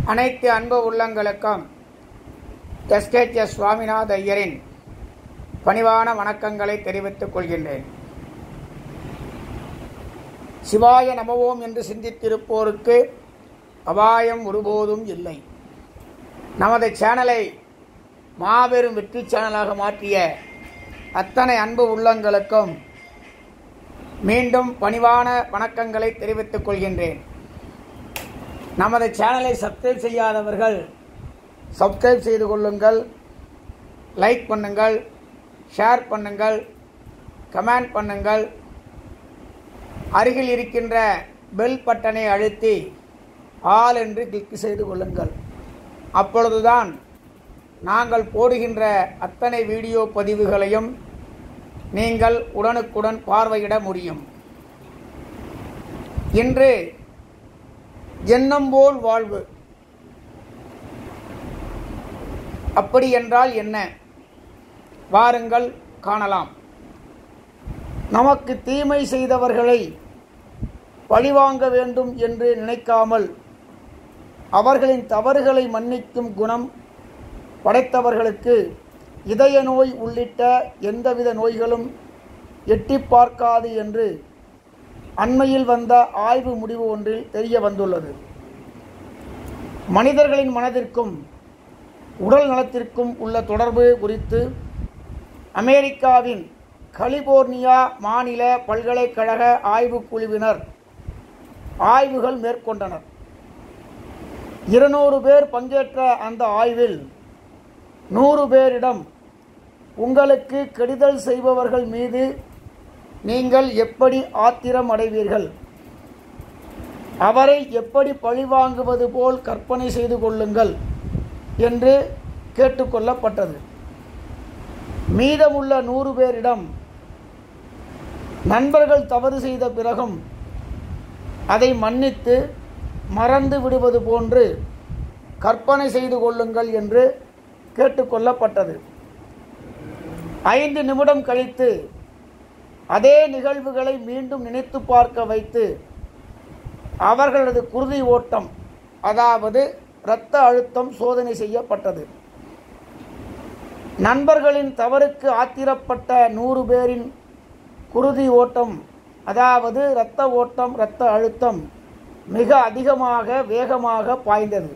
அனைத்து அன்பு உள்ளங்களுக்கும் எஸ்கேஎஸ் சுவாமிநாத ஐயரின் பணிவான வணக்கங்களை தெரிவித்துக் கொள்கின்றேன் சிவாய நமவோம் என்று சிந்தித்திருப்போருக்கு அபாயம் ஒருபோதும் இல்லை நமது சேனலை மாபெரும் வெற்றி சேனலாக மாற்றிய அத்தனை அன்பு உள்ளங்களுக்கும் மீண்டும் பணிவான வணக்கங்களை தெரிவித்துக் கொள்கின்றேன் நமது சேனலை சப்ஸ்கிரைப் செய்யாதவர்கள் சப்ஸ்கிரைப் செய்து கொள்ளுங்கள் லைக் பண்ணுங்கள் ஷேர் பண்ணுங்கள் கமெண்ட் பண்ணுங்கள் அருகில் இருக்கின்ற பெல் பட்டனை அழுத்தி ஆல் என்று கிளிக் செய்து கொள்ளுங்கள் அப்பொழுதுதான் நாங்கள் போடுகின்ற அத்தனை வீடியோ பதிவுகளையும் நீங்கள் உடனுக்குடன் பார்வையிட முடியும் இன்று எண்ணம் போல் வாழ்வு அப்படி என்றால் என்ன வாருங்கள் காணலாம் நமக்கு தீமை செய்தவர்களை பழிவாங்க வேண்டும் என்று நினைக்காமல் அவர்களின் தவறுகளை மன்னிக்கும் குணம் படைத்தவர்களுக்கு இதய நோய் உள்ளிட்ட எந்தவித நோய்களும் எட்டி பார்க்காது என்று அண்மையில் வந்த ஆய்வு முடிவு ஒன்றில் தெரிய வந்துள்ளது மனிதர்களின் மனதிற்கும் உடல் நலத்திற்கும் உள்ள தொடர்பு குறித்து அமெரிக்காவின் கலிபோர்னியா மாநில பல்கலைக்கழக ஆய்வுக் குழுவினர் ஆய்வுகள் மேற்கொண்டனர் இருநூறு பேர் பங்கேற்ற அந்த ஆய்வில் நூறு பேரிடம் உங்களுக்கு கெடுதல் செய்பவர்கள் மீது நீங்கள் எப்படி ஆத்திரம் அடைவீர்கள் அவரை எப்படி பழிவாங்குவது போல் கற்பனை செய்து கொள்ளுங்கள் என்று கேட்டுக்கொள்ளப்பட்டது மீதமுள்ள நூறு பேரிடம் நண்பர்கள் தவறு செய்த பிறகும் அதை மன்னித்து மறந்து விடுவது போன்று கற்பனை செய்து கொள்ளுங்கள் என்று கேட்டுக்கொள்ளப்பட்டது ஐந்து நிமிடம் கழித்து அதே நிகழ்வுகளை மீண்டும் நினைத்து பார்க்க வைத்து அவர்களது குருதி ஓட்டம் அதாவது இரத்த அழுத்தம் சோதனை செய்யப்பட்டது நண்பர்களின் தவறுக்கு ஆத்திரப்பட்ட நூறு பேரின் குருதி ஓட்டம் அதாவது இரத்த ஓட்டம் இரத்த அழுத்தம் மிக அதிகமாக வேகமாக பாய்ந்தது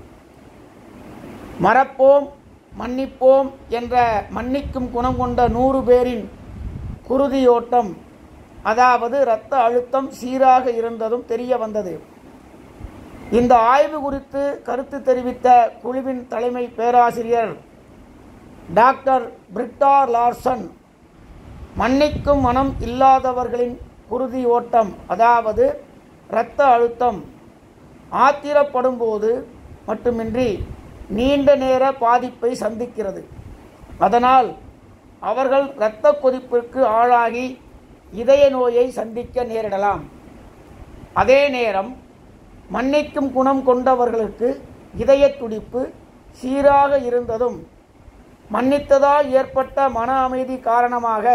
மறப்போம் மன்னிப்போம் என்ற மன்னிக்கும் குணம் கொண்ட நூறு பேரின் குருதியோட்டம் அதாவது இரத்த அழுத்தம் சீராக இருந்ததும் தெரிய வந்தது இந்த ஆய்வு குறித்து கருத்து தெரிவித்த குழுவின் தலைமை பேராசிரியர் டாக்டர் பிரிட்டா லார்சன் மன்னிக்கும் மனம் இல்லாதவர்களின் குருதி ஓட்டம் அதாவது இரத்த அழுத்தம் ஆத்திரப்படும் போது மட்டுமின்றி நீண்ட நேர பாதிப்பை சந்திக்கிறது அதனால் அவர்கள் இரத்த கொதிப்பிற்கு ஆளாகி இதய நோயை சந்திக்க நேரிடலாம் அதே நேரம் மன்னிக்கும் குணம் கொண்டவர்களுக்கு இதய துடிப்பு சீராக இருந்ததும் மன்னித்ததால் ஏற்பட்ட மன அமைதி காரணமாக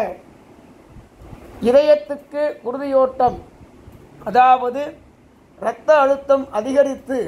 இதயத்துக்கு குருதியோட்டம் அதாவது இரத்த அழுத்தம் அதிகரித்து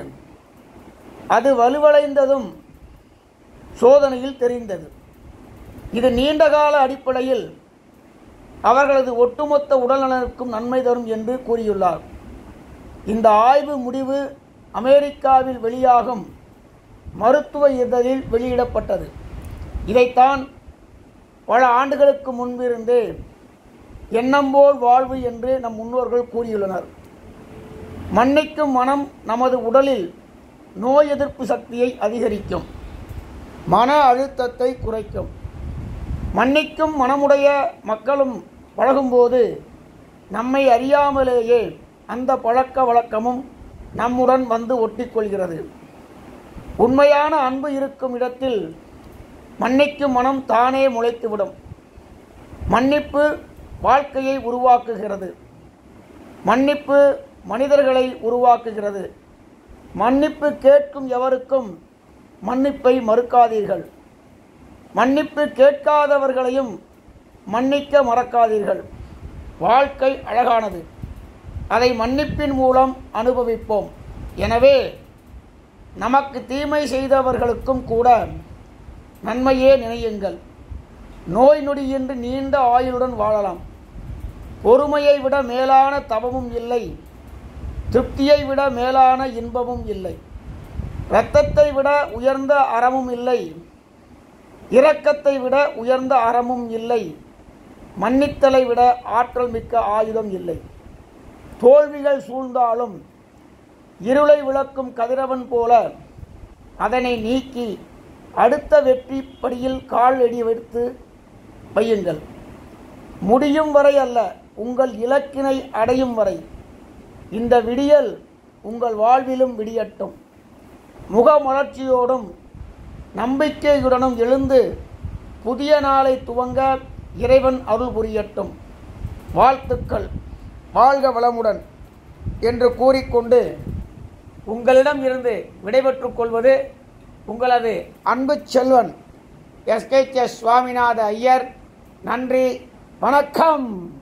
அது வலுவடைந்ததும் சோதனையில் தெரிந்தது இது நீண்டகால அடிப்படையில் அவர்களது ஒட்டுமொத்த உடல்நலனுக்கும் நன்மை தரும் என்று கூறியுள்ளார் இந்த ஆய்வு முடிவு அமெரிக்காவில் வெளியாகும் மருத்துவ இதழில் வெளியிடப்பட்டது இதைத்தான் பல ஆண்டுகளுக்கு முன்பிருந்தே எண்ணம்போல் வாழ்வு என்று நம் முன்னோர்கள் கூறியுள்ளனர் மன்னிக்கும் மனம் நமது உடலில் நோய் எதிர்ப்பு சக்தியை அதிகரிக்கும் மன அழுத்தத்தை குறைக்கும் மன்னிக்கும் மனமுடைய மக்களும் பழகும்போது நம்மை அறியாமலேயே அந்த பழக்க வழக்கமும் நம்முடன் வந்து ஒட்டிக்கொள்கிறது உண்மையான அன்பு இருக்கும் இடத்தில் மன்னிக்கும் மனம் தானே முளைத்துவிடும் மன்னிப்பு வாழ்க்கையை உருவாக்குகிறது மன்னிப்பு மனிதர்களை உருவாக்குகிறது மன்னிப்பு கேட்கும் எவருக்கும் மன்னிப்பை மறுக்காதீர்கள் மன்னிப்பு கேட்காதவர்களையும் மன்னிக்க மறக்காதீர்கள் வாழ்க்கை அழகானது அதை மன்னிப்பின் மூலம் அனுபவிப்போம் எனவே நமக்கு தீமை செய்தவர்களுக்கும் கூட நன்மையே நினையுங்கள் நோய் நொடியின்றி நீண்ட ஆயுளுடன் வாழலாம் பொறுமையை விட மேலான தவமும் இல்லை திருப்தியை விட மேலான இன்பமும் இல்லை இரத்தத்தை விட உயர்ந்த அறமும் இல்லை இரக்கத்தை விட உயர்ந்த அறமும் இல்லை மன்னித்தலை விட ஆற்றல் மிக்க ஆயுதம் இல்லை தோல்விகள் சூழ்ந்தாலும் இருளை விளக்கும் கதிரவன் போல அதனை நீக்கி அடுத்த வெற்றி படியில் கால் எடி வைத்து வையுங்கள் முடியும் வரை அல்ல உங்கள் இலக்கினை அடையும் வரை இந்த விடியல் உங்கள் வாழ்விலும் விடியட்டும் முகமலர்ச்சியோடும் நம்பிக்கையுடனும் எழுந்து புதிய நாளை துவங்க இறைவன் அருள் புரியட்டும் வாழ்த்துக்கள் வாழ்க வளமுடன் என்று கூறிக்கொண்டு உங்களிடம் இருந்து விடைபெற்றுக் கொள்வது உங்களது அன்பு செல்வன் எஸ்கேஎஸ் சுவாமிநாத ஐயர் நன்றி வணக்கம்